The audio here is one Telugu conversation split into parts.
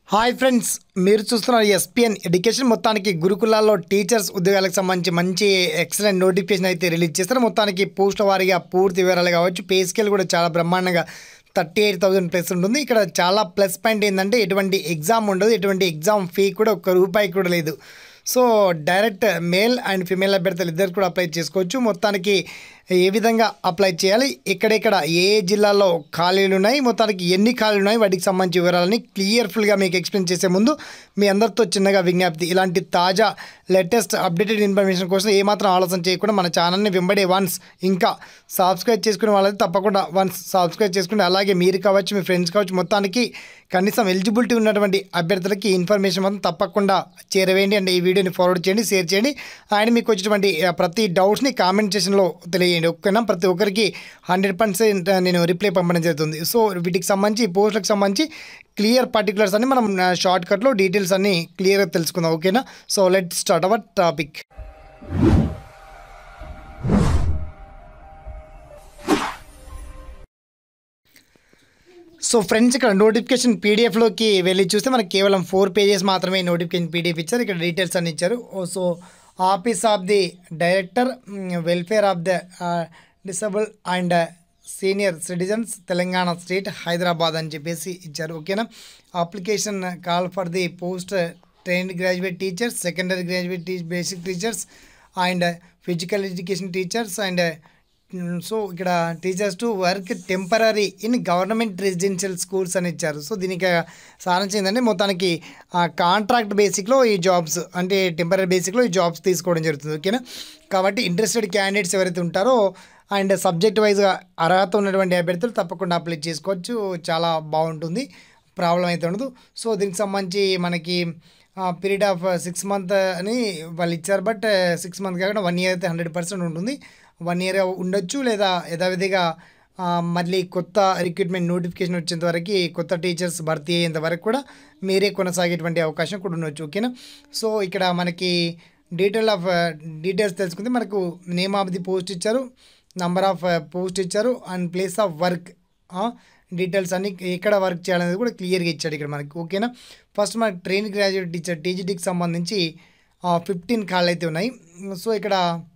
హాయ్ ఫ్రెండ్స్ మీరు చూస్తున్నారు ఎస్పిఎన్ ఎడ్యుకేషన్ మొత్తానికి గురుకులాల్లో టీచర్స్ ఉద్యోగాలకు సంబంధించి మంచి ఎక్సలెంట్ నోటిఫికేషన్ అయితే రిలీజ్ చేస్తారు మొత్తానికి పోస్టుల వారీగా పూర్తి వివరాలు కావచ్చు పే స్కేల్ కూడా చాలా బ్రహ్మాండంగా థర్టీ ఎయిట్ థౌసండ్ ప్లస్ ఉంటుంది ఇక్కడ చాలా ప్లస్ పాయింట్ ఏంటంటే ఎటువంటి ఎగ్జామ్ ఉండదు ఎటువంటి ఎగ్జామ్ ఫీ కూడా ఒక్క రూపాయి కూడా లేదు so direct male and female అభ్యర్థులు ఇద్దరు కూడా అప్లై చేసుకోవచ్చు మొత్తానికి ఏ విధంగా అప్లై చేయాలి ఎక్కడెక్కడ ఏ ఏ జిల్లాల్లో ఖాళీలు ఉన్నాయి మొత్తానికి ఎన్ని ఖాళీలు ఉన్నాయి వాటికి సంబంధించి వివరాలని క్లియర్ఫుల్గా మీకు ఎక్స్ప్లెయిన్ చేసే ముందు మీ అందరితో చిన్నగా విజ్ఞప్తి ఇలాంటి తాజా లేటెస్ట్ అప్డేటెడ్ ఇన్ఫర్మేషన్ కోసం ఏమాత్రం ఆలోచన చేయకుండా మన ఛానల్ని వెంబడే వన్స్ ఇంకా సబ్స్క్రైబ్ చేసుకునే వాళ్ళైతే తప్పకుండా వన్స్ సబ్స్క్రైబ్ చేసుకుంటే అలాగే మీరు కావచ్చు మీ ఫ్రెండ్స్ కావచ్చు మొత్తానికి కనీసం ఎలిజిబిలిటీ ఉన్నటువంటి అభ్యర్థులకి ఇన్ఫర్మేషన్ మాత్రం తప్పకుండా చేరవేయండి అండ్ ఈ వీడియోని ఫార్వర్డ్ చేయండి షేర్ చేయండి అండ్ మీకు వచ్చినటువంటి ఆ, ప్రతి డౌట్స్ని కామెంట్ సెషన్లో తెలియజేయండి ఓకేనా ప్రతి ఒక్కరికి హండ్రెడ్ పర్సెంట్ నేను రిప్లై పంపడం జరుగుతుంది సో వీటికి సంబంధించి పోస్టులకు సంబంధించి క్లియర్ పర్టికులర్స్ అన్ని మనం షార్ట్ కట్లో డీటెయిల్స్ అన్ని క్లియర్గా తెలుసుకుందాం ఓకేనా so let start our topic so friends ఇక్కడ నోటిఫికేషన్ పీడిఎఫ్లోకి వెళ్ళి చూస్తే మనకి కేవలం ఫోర్ పేజెస్ మాత్రమే నోటిఫికేషన్ పీడిఎఫ్ ఇచ్చారు ఇక్కడ డీటెయిల్స్ అన్ని ఇచ్చారు ఓ so office of the director welfare of the disabled and senior citizens Telangana state Hyderabad అని చెప్పేసి ఇచ్చారు ఓకేనా application call for the post trained graduate teachers secondary graduate T basic teachers and physical education teachers and so ఇక్కడ teachers to work temporary in government residential schools అని ఇచ్చారు సో దీనికి సారాంశం ఏంటంటే మొత్తానికి కాంట్రాక్ట్ బేసిక్లో ఈ జాబ్స్ అంటే టెంపరీ బేసిక్లో ఈ జాబ్స్ తీసుకోవడం జరుగుతుంది ఓకేనా కాబట్టి ఇంట్రెస్టెడ్ క్యాండిడేట్స్ ఎవరైతే ఉంటారో అండ్ సబ్జెక్ట్ వైజ్గా అర్హత ఉన్నటువంటి అభ్యర్థులు తప్పకుండా అప్లై చేసుకోవచ్చు చాలా బాగుంటుంది ప్రాబ్లం అయితే ఉండదు సో దీనికి సంబంధించి మనకి పీరియడ్ ఆఫ్ సిక్స్ మంత్ అని వాళ్ళు ఇచ్చారు బట్ సిక్స్ మంత్ కాకుండా వన్ ఇయర్ అయితే హండ్రెడ్ పర్సెంట్ ఉంటుంది వన్ ఇయర్ ఉండొచ్చు లేదా యథావిధిగా ఆ, మళ్ళీ కొత్త రిక్రూట్మెంట్ నోటిఫికేషన్ వచ్చేంత వరకు కొత్త టీచర్స్ భర్తీ అయ్యేంత వరకు కూడా మీరే కొనసాగేటువంటి అవకాశం కూడా ఉండొచ్చు ఓకేనా సో ఇక్కడ మనకి డీటెయిల్ ఆఫ్ డీటెయిల్స్ తెలుసుకుంటే మనకు నేమ్ ఆఫ్ ది పోస్ట్ ఇచ్చారు నంబర్ ఆఫ్ పోస్ట్ ఇచ్చారు and place of work details అన్ని ఎక్కడ వర్క్ చేయాలనేది కూడా క్లియర్గా ఇచ్చాడు ఇక్కడ మనకి ఓకేనా ఫస్ట్ మనకి ట్రైన్ గ్రాడ్యుయేట్ టీచర్ టీజీటీకి సంబంధించి ఫిఫ్టీన్ కాళ్ళు అయితే ఉన్నాయి సో ఇక్కడ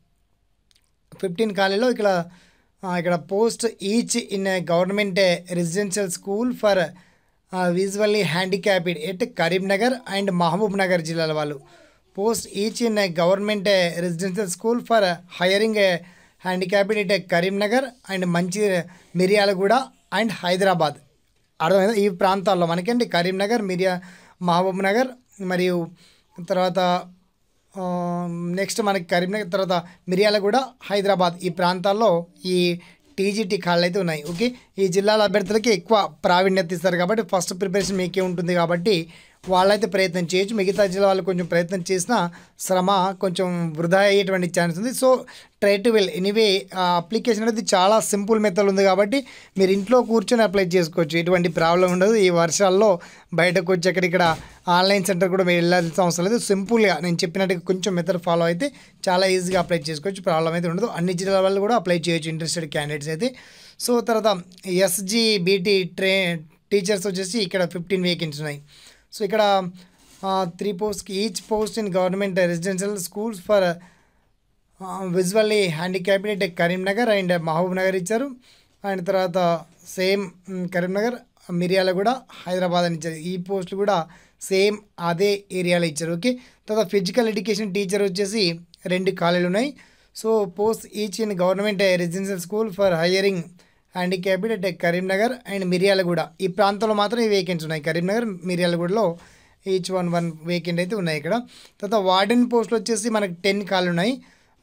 ఫిఫ్టీన్ ఖాళీలో ఇక్కడ ఆ, ఇక్కడ post each in government residential school for visually handicapped at Karimnagar and Mahabubnagar జిల్లాల వాళ్ళు post each in government residential school for hearing handicapped at Karimnagar and మంచి మిర్యాలగూడ అండ్ హైదరాబాద్ అర్థమైందా ఈ ప్రాంతాల్లో మనకండి కరీంనగర్ మిరియా మహబూబ్ నగర్ మరియు తర్వాత ఆ, నెక్స్ట్ మనకి కరీంనగర్ తర్వాత మిర్యాలగూడ హైదరాబాద్ ఈ ప్రాంతాల్లో ఈ టీజీటీ కాళ్ళు అయితే ఉన్నాయి ఓకే ఈ జిల్లాల అభ్యర్థులకి ఎక్కువ ప్రావీణ్యత ఇస్తారు కాబట్టి ఫస్ట్ ప్రిపరేషన్ మీకే ఉంటుంది కాబట్టి వాళ్ళైతే ప్రయత్నం చేయొచ్చు మిగతా జిల్లా వాళ్ళు కొంచెం ప్రయత్నం చేసినా శ్రమ కొంచెం వృధా అయ్యేటువంటి ఛాన్స్ ఉంది so try to well anyway application అనేది చాలా సింపుల్ మెథడ్ ఉంది కాబట్టి మీరు ఇంట్లో కూర్చొని అప్లై చేసుకోవచ్చు ఎటువంటి ప్రాబ్లం ఉండదు ఈ వర్షాల్లో బయటకు వచ్చి అక్కడిక్కడ ఆన్లైన్ సెంటర్ కూడా మీరు వెళ్ళాల్సిన అవసరం లేదు సింపుల్గా నేను చెప్పినట్టుగా కొంచెం మెథడ్ ఫాలో అయితే చాలా ఈజీగా అప్లై చేసుకోవచ్చు ప్రాబ్లం అయితే ఉండదు అన్ని జిల్లాల వాళ్ళు కూడా అప్లై చేయొచ్చు ఇంట్రెస్టెడ్ క్యాండిడేట్స్ అయితే సో తర్వాత ఎస్జీ బీటీ ట్రే టీచర్స్ వచ్చేసి ఇక్కడ ఫిఫ్టీన్ వేకెన్సీ ఉన్నాయి సో ఇక్కడ three post each post in government residential schools for visually handicapped Karimnagar and Mahabubnagar ఇచ్చారు అండ్ తర్వాత సేమ్ కరీంనగర్ మిర్యాల కూడా హైదరాబాద్ అని ఇచ్చారు ఈ పోస్టులు కూడా సేమ్ అదే ఏరియాలో ఇచ్చారు ఓకే తర్వాత ఫిజికల్ ఎడ్యుకేషన్ టీచర్ వచ్చేసి రెండు ఖాళీలు ఉన్నాయి so post each in government residential school for hearing handicapped at Karimnagar and Miryalaguda ఈ ప్రాంతంలో మాత్రం ఈ వేకెన్సీ ఉన్నాయి కరీంనగర్ మిర్యాలగూడలో ఈచ్ వన్ వన్ వేకెంట్ అయితే ఉన్నాయి ఇక్కడ తర్వాత వార్డెన్ పోస్టులు వచ్చేసి మనకి టెన్ కాళ్ళు ఉన్నాయి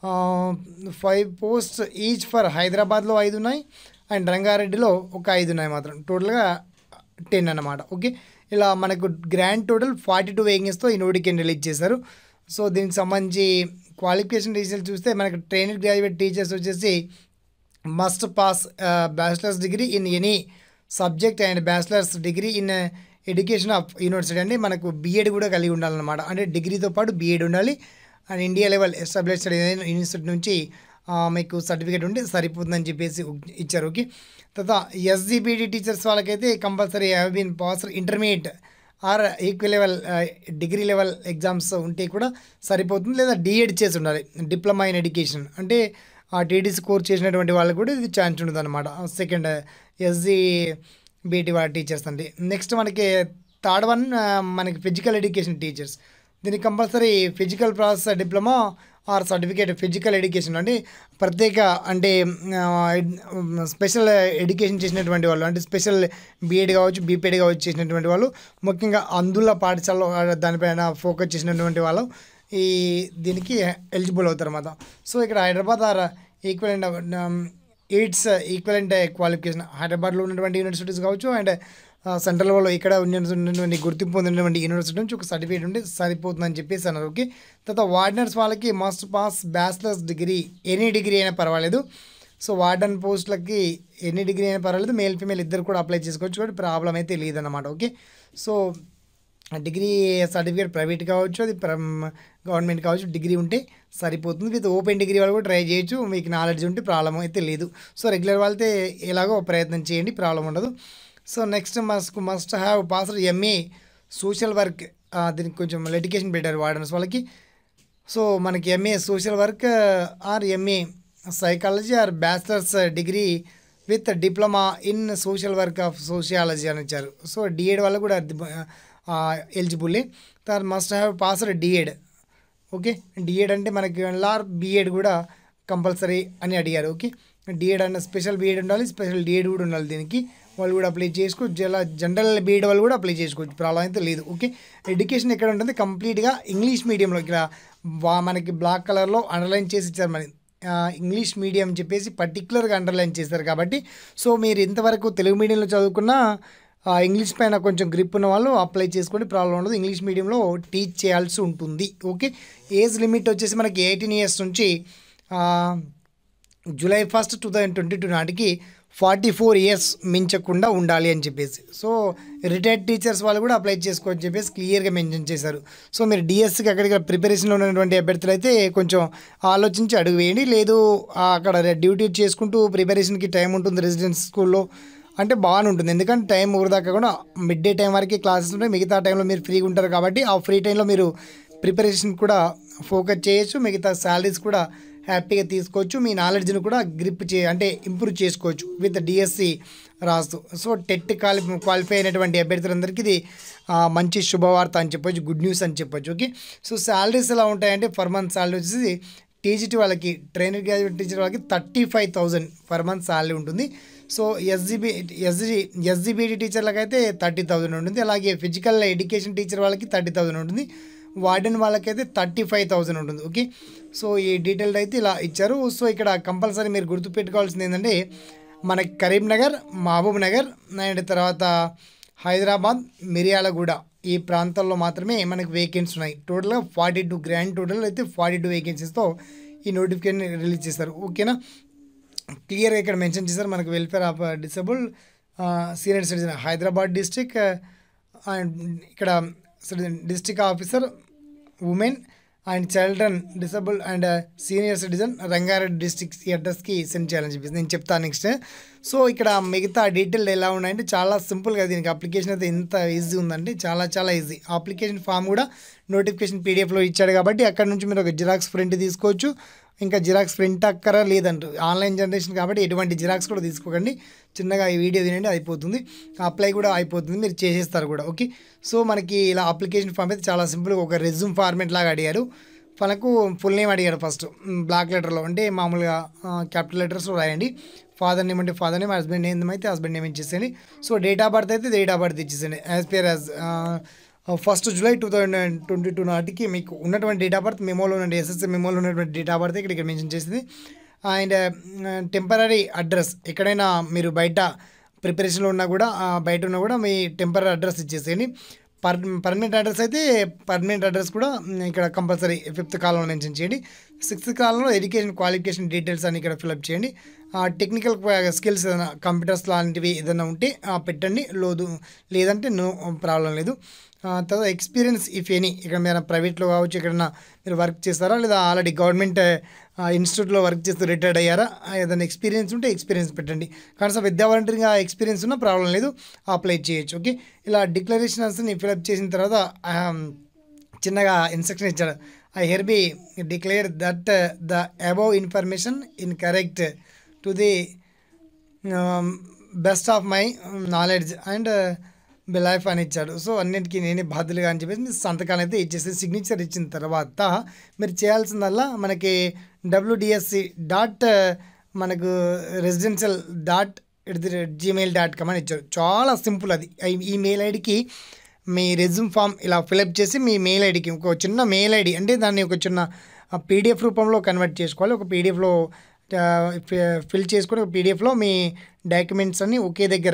ఫైవ్ పోస్ట్ ఈచ్ ఫర్ హైదరాబాద్లో ఐదు ఉన్నాయి అండ్ రంగారెడ్డిలో ఒక ఐదు ఉన్నాయి మాత్రం టోటల్గా టెన్ అన్నమాట ఓకే ఇలా మనకు గ్రాండ్ టోటల్ ఫార్టీ టూ వేకెన్స్తో ఈ నోటిఫికేషన్ రిలీజ్ చేశారు సో దీనికి సంబంధించి క్వాలిఫికేషన్ డీటెయిల్స్ చూస్తే మనకు ట్రైనర్ గ్రాడ్యుయేట్ టీచర్స్ వచ్చేసి must pass bachelor's degree in any subject and bachelor's degree in education of university అంటే మనకు బీఎడ్ కూడా కలిగి ఉండాలన్నమాట అంటే డిగ్రీతో పాటు బీఎడ్ ఉండాలి and India level established university నుంచి ఆ, మీకు సర్టిఫికేట్ ఉంటే సరిపోతుందని చెప్పేసి ఉ- ఇచ్చారు ఓకే తర్వాత ఎస్జిబిడి టీచర్స్ వాళ్ళకైతే compulsory have been pass intermediate or equal level degree level exams ఉంటే కూడా సరిపోతుంది లేదా డిఎడ్ చేసి ఉండాలి డిప్లొమా ఇన్ ఎడ్యుకేషన్ అంటే ఆ టీడీసీ కోర్స్ చేసినటువంటి వాళ్ళకి కూడా ఇది ఛాన్స్ ఉంటుంది అనమాట సెకండ్ ఎస్జీ బీటీ వాళ్ళ టీచర్స్ అండి నెక్స్ట్ మనకి థర్డ్ వన్ మనకి ఫిజికల్ ఎడ్యుకేషన్ టీచర్స్ దీనికి compulsory physical process diploma or certificate physical education అంటే ప్రత్యేక అంటే స్పెషల్ ఎడ్యుకేషన్ చేసినటువంటి వాళ్ళు అంటే స్పెషల్ బీఎడ్ కావచ్చు బీపీఎడ్ కావచ్చు చేసినటువంటి వాళ్ళు ముఖ్యంగా అందుల పాఠశాలలో దానిపైన ఫోకస్ చేసినటువంటి వాళ్ళు ఈ దీనికి ఎలిజిబుల్ అవుతారు అన్నమాట సో ఇక్కడ Hyderabad or equivalent aids equivalent qualification హైదరాబాద్లో ఉన్నటువంటి యూనివర్సిటీస్ కావచ్చు అండ్ సెంట్రల్ వాళ్ళు ఇక్కడ ఉన్నటువంటి గుర్తింపు పొందినటువంటి యూనివర్సిటీ నుంచి ఒక సర్టిఫికేట్ ఉంటే సరిపోతుందని చెప్పేసి అన్నారు ఓకే తర్వాత వార్డనర్స్ వాళ్ళకి must pass bachelor's degree any degree అయినా పర్వాలేదు సో వార్డన్ పోస్టులకి ఎన్ని డిగ్రీ అయినా పర్వాలేదు మేల్ ఫీమేల్ ఇద్దరు కూడా అప్లై చేసుకోవచ్చు కాబట్టి ప్రాబ్లం అయితే లేదన్నమాట okay so degree certificate private కావచ్చు అది గవర్నమెంట్ కావచ్చు డిగ్రీ ఉంటే సరిపోతుంది విత్ ఓపెన్ డిగ్రీ వాళ్ళు కూడా ట్రై చేయొచ్చు మీకు నాలెడ్జ్ ఉంటే ప్రాబ్లం అయితే లేదు సో రెగ్యులర్ వాళ్ళతే ఎలాగో ప్రయత్నం చేయండి ప్రాబ్లం ఉండదు so next must must have pass M A social work దీనికి కొంచెం ఎడ్యుకేషన్ పెట్టారు వార్డన్స్ వాళ్ళకి సో మనకి M A social work or M A psychology or bachelor's degree with diploma in social work of sociology అని ఇచ్చారు సో డిఎడ్ వాళ్ళు కూడా ఎలిజిబుల్ తర్వాత must have passed D Ed okay D Ed అంటే మనకి లార్ బిఎడ్ కూడా కంపల్సరీ అని అడిగారు ఓకే డిఎడ్ అన్న స్పెషల్ బిఎడ్ ఉండాలి స్పెషల్ డిఎడ్ కూడా ఉండాలి దీనికి వాళ్ళు కూడా అప్లై చేసుకోవచ్చు ఇలా జనరల్ బీఎడ్ వాళ్ళు కూడా అప్లై చేసుకోవచ్చు ప్రాబ్లం అయితే లేదు ఓకే ఎడ్యుకేషన్ ఎక్కడ ఉంటుంది కంప్లీట్గా ఇంగ్లీష్ మీడియంలో ఇక్కడ వా- మనకి బ్లాక్ కలర్లో అండర్లైన్ చేసి ఇచ్చారు మరి ఆ, ఇంగ్లీష్ మీడియం అని చెప్పేసి పర్టికులర్గా అండర్లైన్ చేశారు కాబట్టి సో మీరు ఇంతవరకు తెలుగు మీడియంలో చదువుకున్న ఆ, ఇంగ్లీష్ పైన కొంచెం గ్రిప్ ఉన్న వాళ్ళు అప్లై చేసుకోండి ప్రాబ్లం ఉండదు ఇంగ్లీష్ మీడియంలో టీచ్ చేయాల్సి ఉంటుంది ఓకే ఏజ్ లిమిట్ వచ్చేసి మనకి ఎయిటీన్ ఇయర్స్ నుంచి ఆ, July first two thousand twenty two నాటికి ఫార్టీ ఫోర్ ఇయర్స్ మించకుండా ఉండాలి అని చెప్పేసి సో రిటైర్డ్ టీచర్స్ వాళ్ళు కూడా అప్లై చేసుకోవని చెప్పేసి క్లియర్గా మెన్షన్ చేశారు సో మీరు డిఎస్సికి అక్కడికి ప్రిపరేషన్లో ఉన్నటువంటి అభ్యర్థులు అయితే కొంచెం ఆలోచించి అడుగు వేయండి లేదు ఆ, అక్కడ డ్యూటీ చేసుకుంటూ ప్రిపరేషన్కి టైం ఉంటుంది రెసిడెన్స్ స్కూల్లో అంటే బాగానే ఉంటుంది ఎందుకంటే టైం ఊరిదాకా కూడా మిడ్ డే టైం వరకు క్లాసెస్ ఉంటాయి మిగతా టైంలో మీరు ఫ్రీగా ఉంటారు కాబట్టి ఆ ఫ్రీ టైంలో మీరు ప్రిపరేషన్ కూడా ఫోకస్ చేయొచ్చు మిగతా శాలరీస్ కూడా హ్యాపీగా తీసుకోవచ్చు మీ నాలెడ్జ్ని కూడా గ్రిప్ చే అంటే ఇంప్రూవ్ చేసుకోవచ్చు విత్ డిఎస్సి రాస్తూ సో టెట్ క్వాలి క్వాలిఫై అయినటువంటి అభ్యర్థులందరికీ ఇది ఆ, మంచి శుభవార్త అని చెప్పొచ్చు గుడ్ న్యూస్ అని చెప్పొచ్చు ఓకే సో శాలరీస్ ఎలా ఉంటాయంటే పర్ మంత్ శాలరీ వచ్చేసి టీజీటీ వాళ్ళకి ట్రైనర్ గ్రాడ్యుయేట్ టీచర్ వాళ్ళకి thirty five thousand per month salary ఉంటుంది సో ఎస్జిబి ఎస్జి ఎస్జిబిడి టీచర్లకు అయితే థర్టీ థౌజండ్ ఉంటుంది అలాగే ఫిజికల్ ఎడ్యుకేషన్ టీచర్ వాళ్ళకి థర్టీ థౌజండ్ ఉంటుంది వార్డెన్ వాళ్ళకైతే థర్టీ ఫైవ్ థౌజండ్ ఉంటుంది ఓకే సో ఈ డీటెయిల్డ్ అయితే ఇలా ఇచ్చారు సో ఇక్కడ కంపల్సరీ మీరు గుర్తుపెట్టుకోవాల్సింది ఏంటంటే మనకి కరీంనగర్ మహబూబ్ నగర్ అండ్ తర్వాత హైదరాబాద్ మిర్యాలగూడ ఈ ప్రాంతాల్లో మాత్రమే మనకి వేకెన్సీ ఉన్నాయి టోటల్గా ఫార్టీ టూ గ్రాండ్ టోటల్ అయితే ఫార్టీ టూ వేకెన్సీస్తో ఈ నోటిఫికేషన్ రిలీజ్ చేశారు ఓకేనా క్లియర్గా ఇక్కడ మెన్షన్ చేశారు మనకు welfare of disabled senior citizen Hyderabad district and ఇక్కడ district officer women and children disabled and senior citizen Rangareddy district ఈ అడ్రస్కి సెండ్ చేయాలని చెప్పేసి నేను చెప్తాను నెక్స్ట్ సో ఇక్కడ మిగతా డీటెయిల్ ఎలా ఉన్నాయంటే చాలా సింపుల్గా దీనికి అప్లికేషన్ అయితే ఎంత ఈజీ ఉందంటే చాలా చాలా ఈజీ అప్లికేషన్ ఫామ్ కూడా నోటిఫికేషన్ పీడిఎఫ్లో ఇచ్చాడు కాబట్టి అక్కడ నుంచి మీరు ఒక జిరాక్స్ ప్రింట్ తీసుకోవచ్చు ఇంకా జిరాక్స్ ప్రింట్ అక్కర లేదంటారు ఆన్లైన్ జనరేషన్ కాబట్టి ఎటువంటి జిరాక్స్ కూడా తీసుకోకండి చిన్నగా ఈ వీడియో తినండి అయిపోతుంది అప్లై కూడా అయిపోతుంది మీరు చేసేస్తారు కూడా ఓకే సో మనకి ఇలా అప్లికేషన్ ఫామ్ అయితే చాలా సింపుల్గా ఒక రెజ్యూమ్ ఫార్మేట్ లాగా అడిగారు మనకు ఫుల్ నేమ్ అడిగాడు ఫస్ట్ బ్లాక్ లెటర్లో అంటే మామూలుగా క్యాపిటల్ లెటర్స్లో రాయండి ఫాదర్ నేమ్ అంటే ఫాదర్ నేమ్ హస్బెండ్ నేమ్ అయితే హస్బెండ్ నేమ్ ఇచ్చేసేయండి సో డేట్ ఆఫ్ బర్త్ అయితే డేట్ ఆఫ్ బర్త్ ఇచ్చేసేయండి as per as first July two thousand twenty two నాటికి మీకు ఉన్నటువంటి డేట్ ఆఫ్ బర్త్ మెమోలో ఉన్న ఎస్ఎస్సీ మెమోలో ఉన్నటువంటి డేట్ ఆఫ్ బర్త్ ఇక్కడ ఇక్కడ మెన్షన్ చేసింది అండ్ టెంపరీ అడ్రస్ ఎక్కడైనా మీరు బయట ప్రిపరేషన్లో ఉన్నా కూడా ఆ, బయట ఉన్నా కూడా మీ టెంపరీ అడ్రస్ ఇచ్చేసేయండి పర్ పర్మనెంట్ అడ్రస్ అయితే పర్మనెంట్ అడ్రస్ కూడా మ్, ఇక్కడ కంపల్సరీ ఫిఫ్త్ కాలంలో మెన్షన్ చేయండి సిక్స్త్ కాలంలో ఎడ్యుకేషన్ క్వాలిఫికేషన్ డీటెయిల్స్ అని ఇక్కడ ఫిల్అప్ చేయండి టెక్నికల్ స్కిల్స్ ఏదైనా కంప్యూటర్స్ లాంటివి ఏదైనా ఉంటే ఆ, పెట్టండి లోదు లేదంటే నో ప్రాబ్లం లేదు ఆ, తర్వాత ఎక్స్పీరియన్స్ ఇఫ్ ఎనీ ఇక్కడ మీరు ప్రైవేట్లో కావచ్చు ఎక్కడైనా మీరు వర్క్ చేస్తారా లేదా ఆల్రెడీ గవర్నమెంట్ ఇన్స్టిట్యూట్లో వర్క్ చేస్తూ రిటైర్డ్ అయ్యారా ఆ, ఏదైనా ఎక్స్పీరియన్స్ ఉంటే ఎక్స్పీరియన్స్ పెట్టండి కనీసం విద్యా వాలంటీరింగ్ ఎక్స్పీరియన్స్ ఉన్నా ప్రాబ్లం లేదు అప్లై చేయొచ్చు ఓకే ఇలా డిక్లరేషన్స్ని ఫిలప్ చేసిన తర్వాత ఆ, చిన్నగా ఇన్స్ట్రక్షన్ ఇచ్చాడు I hereby declare that the above information in correct to the best of my knowledge and life అని ఇచ్చాడు సో అన్నింటికీ నేనే బాధ్యులుగా అని చెప్పేసి మీ సంతకాలు అయితే ఇచ్చేసి సిగ్నేచర్ ఇచ్చిన తర్వాత మీరు చేయాల్సిందల్లా మనకి డబ్ల్యూడిఎస్సి డాట్ మనకు residential dot at the Gmail dot com అని ఇచ్చారు చాలా సింపుల్ అది ఈ- ఈ మెయిల్ ఐడికి మీ రెజ్యూమ్ ఫామ్ ఇలా ఫిలప్ చేసి మీ మెయిల్ ఐడికి ఒక చిన్న మెయిల్ ఐడి అంటే దాన్ని ఒక చిన్న పీడిఎఫ్ రూపంలో కన్వర్ట్ చేసుకోవాలి ఒక పీడిఎఫ్లో ఫిల్ చేసుకొని ఒక పీడిఎఫ్లో మీ డాక్యుమెంట్స్ అన్నీ ఒకే దగ్గర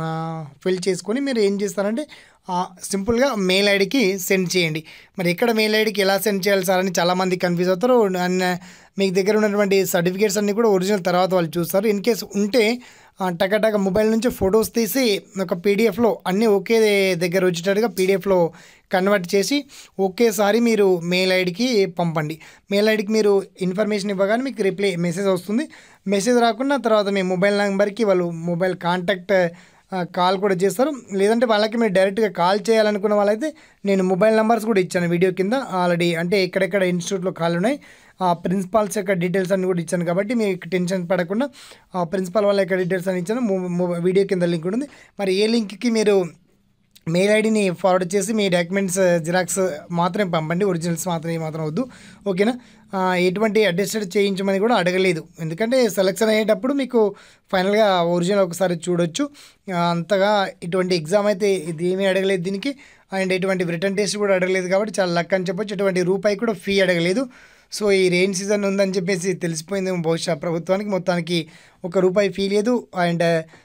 ఫిల్ చేసుకొని మీరు ఏం చేస్తారంటే సింపుల్గా మెయిల్ ఐడికి సెండ్ చేయండి మరి ఎక్కడ మెయిల్ ఐడికి ఎలా సెండ్ చేయాలి సార్ అని చాలామంది కన్ఫ్యూజ్ అవుతారు అండ్ మీకు దగ్గర ఉన్నటువంటి సర్టిఫికేట్స్ అన్నీ కూడా ఒరిజినల్ తర్వాత వాళ్ళు చూస్తారు ఇన్ కేస్ ఉంటే ఆ, టకటక మొబైల్ నుంచి ఫొటోస్ తీసి ఒక పీడిఎఫ్లో అన్నీ ఒకే దగ్గర వచ్చేటట్టుగా పీడిఎఫ్లో కన్వర్ట్ చేసి ఒకేసారి మీరు మెయిల్ ఐడికి పంపండి మెయిల్ ఐడికి మీరు ఇన్ఫర్మేషన్ ఇవ్వగానే మీకు రిప్లై మెసేజ్ వస్తుంది మెసేజ్ రాకుండా తర్వాత మీ మొబైల్ నెంబర్కి వాళ్ళు మొబైల్ కాంటాక్ట్ ఆ, కాల్ కూడా చేస్తారు లేదంటే వాళ్ళకి మీరు డైరెక్ట్గా కాల్ చేయాలనుకున్న వాళ్ళైతే నేను మొబైల్ నెంబర్స్ కూడా ఇచ్చాను వీడియో కింద ఆల్రెడీ అంటే ఎక్కడెక్కడ ఇన్స్టిట్యూట్లో కాల్ ఉన్నాయి ఆ ప్రిన్సిపాల్స్ యొక్క డీటెయిల్స్ అన్ని కూడా ఇచ్చాను కాబట్టి మీకు టెన్షన్ పడకుండా ఆ ప్రిన్సిపాల్ వాళ్ళ యొక్క డీటెయిల్స్ అని ఇచ్చాను మొ- మొ- వీడియో కింద లింక్ ఉంటుంది మరి ఏ లింక్కి మీరు మెయిల్ ఐడిని ఫార్వర్డ్ చేసి మీ డాక్యుమెంట్స్ జిరాక్స్ మాత్రమే పంపండి ఒరిజినల్స్ మాత్రమే మాత్రం వద్దు ఓకేనా ఆ, ఎటువంటి అడ్జస్టెడ్ చేయించమని కూడా అడగలేదు ఎందుకంటే సెలెక్షన్ అయ్యేటప్పుడు మీకు ఫైనల్గా ఒరిజినల్ ఒకసారి చూడొచ్చు ఆ, అంతగా ఇటువంటి ఎగ్జామ్ అయితే ఇది ఏమీ అడగలేదు దీనికి అండ్ ఎటువంటి రిటర్న్ టెస్ట్ కూడా అడగలేదు కాబట్టి చాలా లక్ అని చెప్పొచ్చు ఎటువంటి రూపాయి కూడా ఫీ అడగలేదు సో ఈ రెయిన్ సీజన్ ఉందని చెప్పేసి తెలిసిపోయింది బహుశా ప్రభుత్వానికి మొత్తానికి ఒక రూపాయి ఫీ లేదు అండ్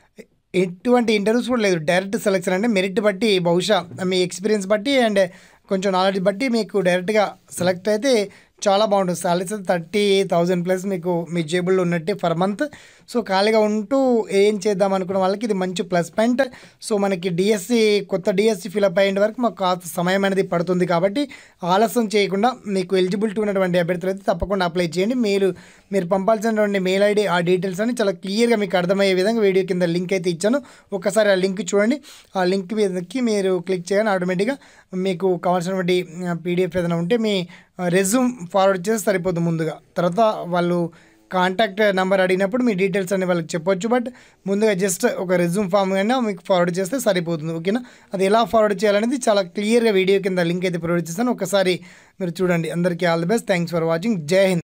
ఎటువంటి ఇంటర్వ్యూస్ కూడా లేదు డైరెక్ట్ సెలెక్షన్ అంటే మెరిట్ బట్టి బహుశా మీ ఎక్స్పీరియన్స్ బట్టి అండ్ కొంచెం నాలెడ్జ్ బట్టి మీకు డైరెక్ట్గా సెలెక్ట్ అయితే చాలా బాగుంటుంది సాలరీస్ థర్టీ థౌజండ్ ప్లస్ మీకు మీ జేబుల్లో ఉన్నట్టే ఫర్ మంత్ సో ఖాళీగా ఉంటూ ఏం చేద్దాం అనుకున్న వాళ్ళకి ఇది మంచి ప్లస్ పాయింట్ సో మనకి డిఎస్సి కొత్త డిఎస్సి ఫిలప్ అయ్యేంత వరకు మాకు కాస్త సమయం అనేది పడుతుంది కాబట్టి ఆలస్యం చేయకుండా మీకు ఎలిజిబిలిటీ ఉన్నటువంటి అభ్యర్థులు అయితే తప్పకుండా అప్లై చేయండి మీరు మీరు పంపాల్సినటువంటి మెయిల్ ఐడి ఆ డీటెయిల్స్ అని చాలా క్లియర్గా మీకు అర్థమయ్యే విధంగా వీడియో కింద లింక్ అయితే ఇచ్చాను ఒకసారి ఆ లింక్ చూడండి ఆ లింక్ మీదకి మీరు క్లిక్ చేయగానే ఆటోమేటిక్గా మీకు కావాల్సినటువంటి పీడిఎఫ్ ఏదైనా ఉంటే మీ రెజ్యూమ్ ఫార్వర్డ్ చేస్తే సరిపోతుంది ముందుగా తర్వాత వాళ్ళు కాంటాక్ట్ నెంబర్ అడిగినప్పుడు మీ డీటెయిల్స్ అన్ని వాళ్ళకి చెప్పొచ్చు బట్ ముందుగా జస్ట్ ఒక రెజ్యూమ్ ఫామ్ అయినా మీకు ఫార్వర్డ్ చేస్తే సరిపోతుంది ఓకేనా అది ఎలా ఫార్వర్డ్ చేయాలనేది చాలా క్లియర్గా వీడియో కింద లింక్ అయితే ప్రొవైడ్ చేస్తాను ఒకసారి మీరు చూడండి అందరికీ all the best thanks for watching జై హింద్